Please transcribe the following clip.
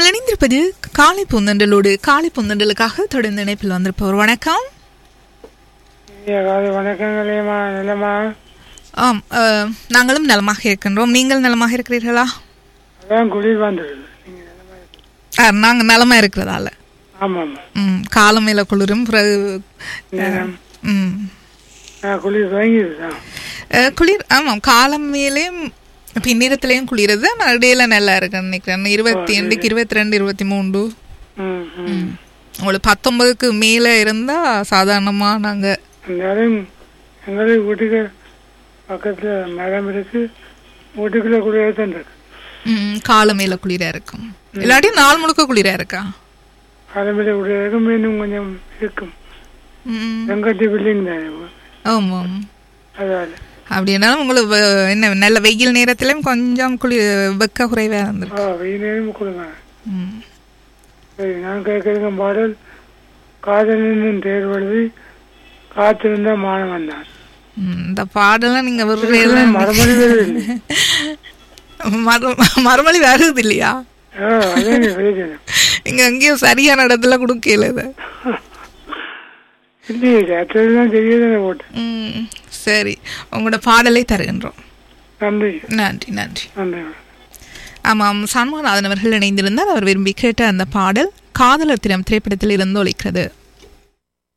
இணைந்திருப்பது காலை பொந்தண்டலோடு காலை பொந்தண்டலுக்காக தொடர்ந்து இணைப்பில் வந்திருப்பவர் வணக்கம் ஐயா, காலை வணக்கங்களேம்மா நிலமா ஆம் அஹ், நாங்களும் நலமாக இருக்கின்றோம் நீங்கள் நலமாக இருக்கிறீர்களா அதான் குளிர் வந்துடுது நீங்க நிலமா இருக்கு. ஆ, நாங்க நலமா இருக்கிறதால ஆமாம் ம் காலம் மேல குளிரும் பிறகு நேரம் ம் நான் குளிர் வாங்கிடுதான் அஹ், குளிர் ஆமாம் காலம் மேலேயும் பின்னிறத்துலேயும் குளிருது ஆனால் இடையில நல்லா இருக்குன்னு நினைக்கிறேன் இருபத்தி ரெண்டுக்கு இருபத்தி ரெண்டு இருபத்தி மூன்று ம் ம் உங்களுக்கு பத்தொன்பதுக்கு மேலே இருந்தால் சாதாரணமாக நாங்கள் நேரம் எங்களுக்கு வீட்டுக்கு பக்கத்தில் மரம் இருக்கு வீட்டுக்குள்ளே குளிர தான் இருக்கு கால மேல குளிரா இருக்கும் இல்லாட்டி நாள் முழுக்க குளிரா இருக்கா காலமையில் குளிர இருக்கும் மீண்டும் கொஞ்சம் இருக்கும் ம், செங்கட்டி பில்டிங் தானே ஆமாம் அதால் அப்படின்னாலும் உங்களுக்கு வ- என்ன நல்ல வெயில் நேரத்திலும் கொஞ்சம் குளிர் வெக்க குறைவாக இருந்திருக்கு ஆ வெயில் நேரம் கொடுங்க ம். சரி நான் கேட்குறங்க பாடல் காதலின் தேர்வெழுதி காத்திருந்த மாணவன் தான் ம், இந்த பாடலாம் நீங்க விடுறதெல்லாம் மறுமொழி வருது மறு மறுமொழி வருது இல்லையா ஆ அதே பிரயோஜனம் நீங்க எங்கேயும் சரியான இடத்துல கொடுக்கல இதை இல்லையே தான் தெரியாதானே போட்டேன் ம், சரி உங்களோட பாடலை தருகின்றோம் நன்றி நன்றி நன்றி நன்றி ஆமாம் சண்முகநாதன் அவர்கள் இணைந்திருந்தார் அவர் விரும்பி கேட்ட அந்த பாடல் காதலர் தினம் திரைப்படத்தில் இருந்து ஒலிக்கிறது